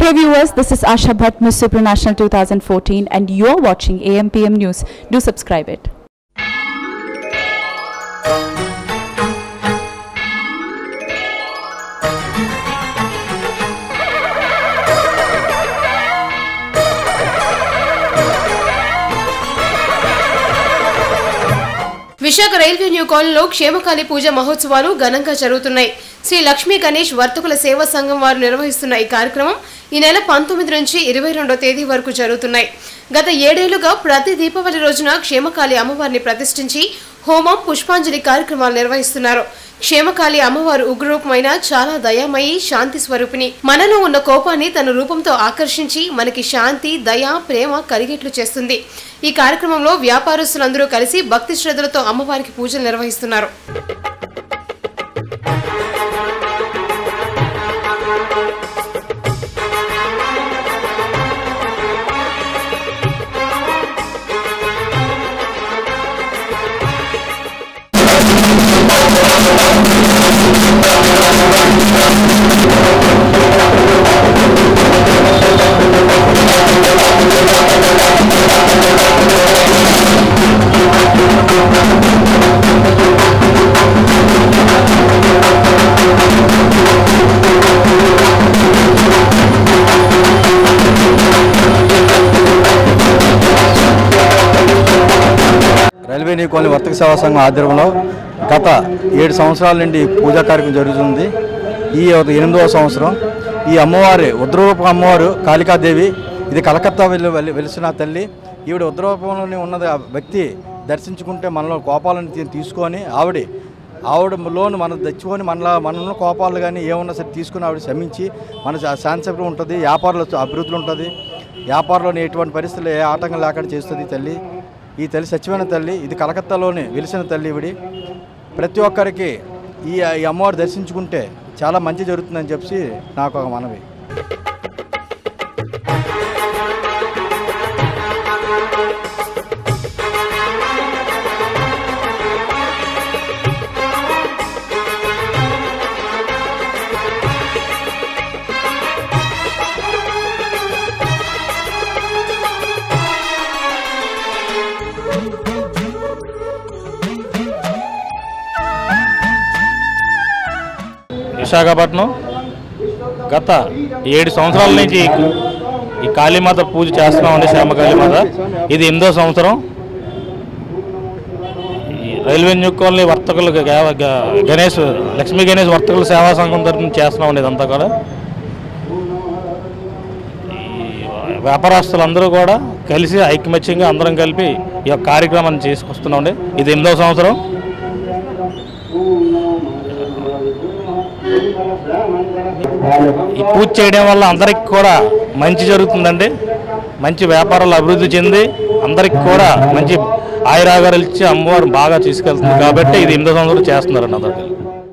Hey viewers, this is Asha Bhatt, Miss Supranational 2014 and you're watching AMPM News. Do subscribe it. Visakha railway new కాలనీలో క్షేమకాలి పూజ మహోత్సవాలు ఘనంగా జరుగుతున్నాయి శ్రీ లక్ష్మీ గణేష్ వర్తకుల సేవా సంఘం వారు నిర్వహిస్తున్న ఈ కార్యక్రమం ఈ నెల పంతొమ్మిది నుంచి ఇరవై రెండో తేదీ వరకు జరుగుతున్నాయి గత ఏడేళ్లుగా ప్రతి దీపావళి రోజున క్షేమకాలి అమ్మవారిని ప్రతిష్ఠించి హోమం పుష్పాంజలి కార్యక్రమాలు నిర్వహిస్తున్నారు క్షేమకాలి అమ్మవారు ఉగ్రరూపమైన చాలా దయామయి శాంతి స్వరూపిణి మనలో ఉన్న కోపాన్ని తన రూపంతో ఆకర్షించి మనకి శాంతి దయ ప్రేమ కలిగేట్లు చేస్తుంది ఈ కార్యక్రమంలో వ్యాపారస్తులందరూ కలిసి భక్తి శ్రద్ధలతో అమ్మవారికి పూజలు నిర్వహిస్తున్నారు రైల్వే న్యూ కాలనీ వర్తక సేవా సంఘం ఆధ్వర్యంలో గత ఏడు సంవత్సరాల నుండి పూజా కార్యక్రమం జరుగుతుంది ఈ ఒక ఎనిమిదవ సంవత్సరం ఈ అమ్మవారి ఉద్రరూప అమ్మవారు కాళికాదేవి ఇది కలకత్తా వెళ్ళి వెళ్ళి- వెలిసిన తల్లి ఈవిడ ఉద్రరూపంలోనే ఉన్నది ఆ వ్యక్తి దర్శించుకుంటే మనలో కోపాలను తీ- తీసుకొని ఆవిడ ఆవిడ లోను మనం తెచ్చుకొని మనలో మనలో కోపాలు కానీ ఏమన్నా సరే తీసుకుని ఆవిడ క్షమించి మన శా- శాంతిశబ్దం ఉంటుంది వ్యాపారంలో అభివృద్ధులు ఉంటుంది వ్యాపారంలో ఎటువంటి పరిస్థితులు ఏ ఆటంకం లేకుండా చేస్తుంది ఈ తల్లి ఈ తల్లి సత్యమైన తల్లి ఇది కలకత్తాలోని వెలిసిన తల్లి ఇవిడి ప్రతి ఒక్కరికి ఈ ఈ అమ్మవారు దర్శించుకుంటే చాలా మంచి జరుగుతుందని చెప్పి నాకు ఒక మనవి విశాఖపట్నం గత ఏడు సంవత్సరాల నుంచి ఈ- ఈ కాళీమాత పూజ చేస్తున్నామండి శ్యామ కాళీమాత ఇది ఎనిమిదో సంవత్సరం ఈ రైల్వే న్యూ కాలనీ వర్తకులు గ- గ- గణేష్ లక్ష్మీ గణేష్ వర్తకుల సేవా సంఘం తరఫున చేస్తున్నామండి ఇదంతా కూడా ఈ వ్యాపారస్తులందరూ కూడా కలిసి ఐకమత్యంగా అందరం కలిపి ఈ యొక్క కార్యక్రమాన్ని చేసుకొస్తున్నామండి ఇది ఎనిమిదో సంవత్సరం ఈ పూజ చేయడం వల్ల అందరికి కూడా మంచి జరుగుతుందండి మంచి వ్యాపారాలు అభివృద్ధి చెంది అందరికి కూడా మంచి ఆయురాగారాలు ఇచ్చి అమ్మవారు బాగా తీసుకెళ్తుంది కాబట్టి ఇది ఎనిమిదో సంవత్సరం చేస్తున్నారండి అందరికీ